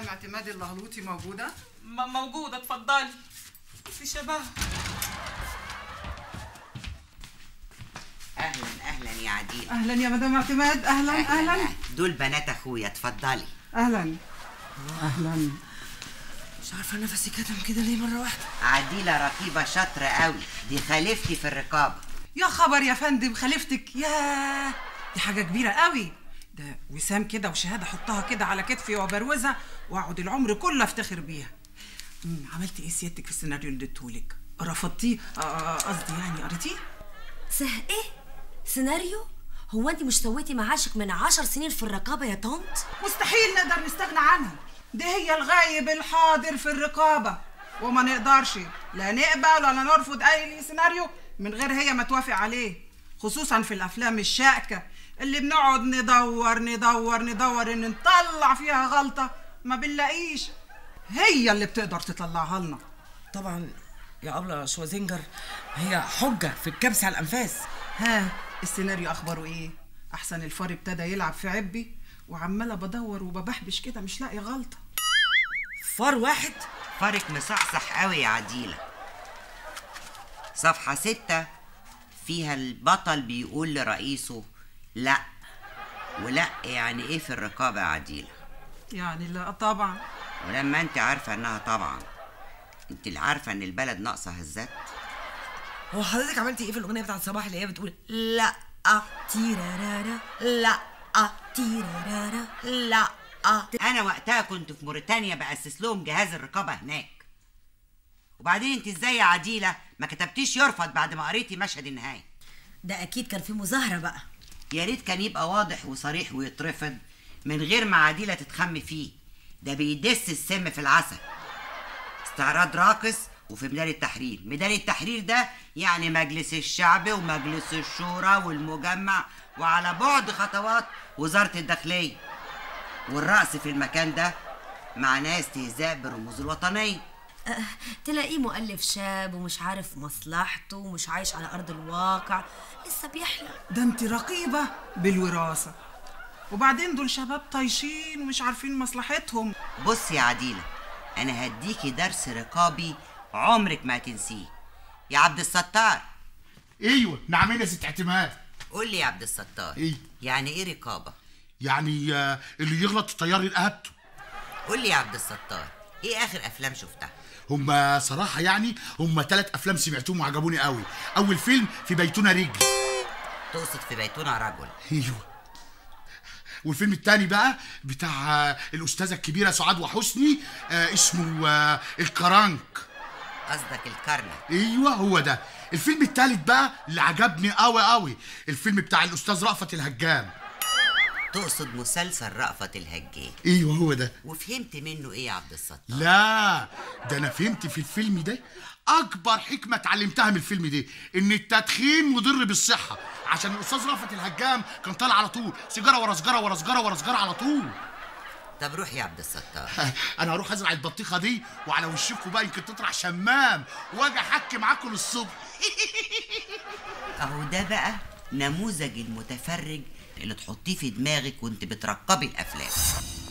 مدام اعتماد اللهلوطي موجوده م- موجودة اتفضلي في شبه اهلا اهلا يا عديل اهلا يا مدام اعتماد اهلا اهلا دول بنات اخويا اتفضلي اهلا اهلا مش عارفه نفسي كتم كده ليه مره واحده عديلة رقيبة شاطرة قوي دي خليفتي في الرقابة يا خبر يا فندم خليفتك يا دي حاجه كبيره قوي ده وسام كده وشهاده احطها كده على كتفي وبروزها واقعد العمر كله افتخر بيها أمم، عملت ايه سيادتك في السيناريو اللي اديتهولك رفضتيه آه، آه، قصدي يعني قريتيه سه ايه سيناريو هو انت مش سويتي معاشك من عشر سنين في الرقابه يا طنط مستحيل نقدر نستغنى عنها دي هي الغايب الحاضر في الرقابة وما نقدرش لا نقبل ولا نرفض أي سيناريو من غير هي ما توافق عليه خصوصا في الأفلام الشائكة اللي بنقعد ندور ندور ندور إن نطلع فيها غلطة ما بنلاقيش هي اللي بتقدر تطلعها لنا طبعا يا ابله شوازينجر هي حجه في الكبس على الانفاس ها السيناريو أخباره إيه؟ أحسن الفار ابتدى يلعب في عبي وعمالة بدور وببحبش كده مش لاقي غلطة فار واحد فارق مصحصح قوي يا عديلة صفحة ستة فيها البطل بيقول لرئيسه لا ولا يعني ايه في الرقابة يا عديلة يعني لا طبعا ولما انت عارفة انها طبعا انت اللي عارفة ان البلد ناقصة هزات هو حضرتك عملتي ايه في الاغنيه بتاعت صباح اللي هي بتقول لا تيرارارا لا تيرارارا لا انا وقتها كنت في موريتانيا بأسس لهم جهاز الرقابة هناك وبعدين انت ازاي يا عديلة ما كتبتيش يرفض بعد ما قريتي مشهد النهاية ده اكيد كان في مظاهره بقى يا ريت كان يبقى واضح وصريح ويترفض من غير ما عديلة تتخم فيه ده بيدس السم في العسل استعراض راقص وفي ميدان التحرير ميدان التحرير ده يعني مجلس الشعب ومجلس الشورى والمجمع وعلى بعد خطوات وزارة الداخلية والرقص في المكان ده معناه استهزاء بالرموز الوطنية أه تلاقيه مؤلف شاب ومش عارف مصلحته ومش عايش على ارض الواقع لسه بيحلم ده انت رقيبة بالوراثة وبعدين دول شباب طايشين ومش عارفين مصلحتهم بص يا عديلة أنا هديكي درس رقابي عمرك ما هتنسيه يا عبد الستار ايوه نعمين يا ست اعتماد قول لي يا عبد الستار إيه؟ يعني ايه رقابة يعني آه، اللي يغلط الطيار رقبته قول لي يا عبد الستار ايه اخر افلام شفتها هما صراحة يعني هما ثلاث أفلام سمعتهم وعجبوني قوي أول فيلم في بيتنا رجل تقصد في بيتنا رجل ايوه والفيلم التاني بقى بتاع آه، الأستاذة الكبيرة سعاد وحسني آه، اسمه آه، الكرنك قصدك الكرنك ايوه هو ده الفيلم التالت بقى اللي عجبني قوي قوي الفيلم بتاع الأستاذ رأفت الهجام تقصد مسلسل رأفت الهجان ايوه هو ده وفهمت منه ايه يا عبد الستار لا ده انا فهمت في الفيلم ده اكبر حكمه اتعلمتها من الفيلم ده ان التدخين مضر بالصحه عشان الاستاذ رأفت الهجام كان طالع على طول سيجاره ورا سيجاره ورا سيجاره ورا سيجاره على طول طب روح يا عبد الستار انا هروح ازرع البطيخه دي وعلى وشكوا بقى يمكن تطلع شمام واجي احكي معاكم للصبح اهو ده بقى نموذج المتفرج اللي تحطيه في دماغك وانت بترقبي الافلام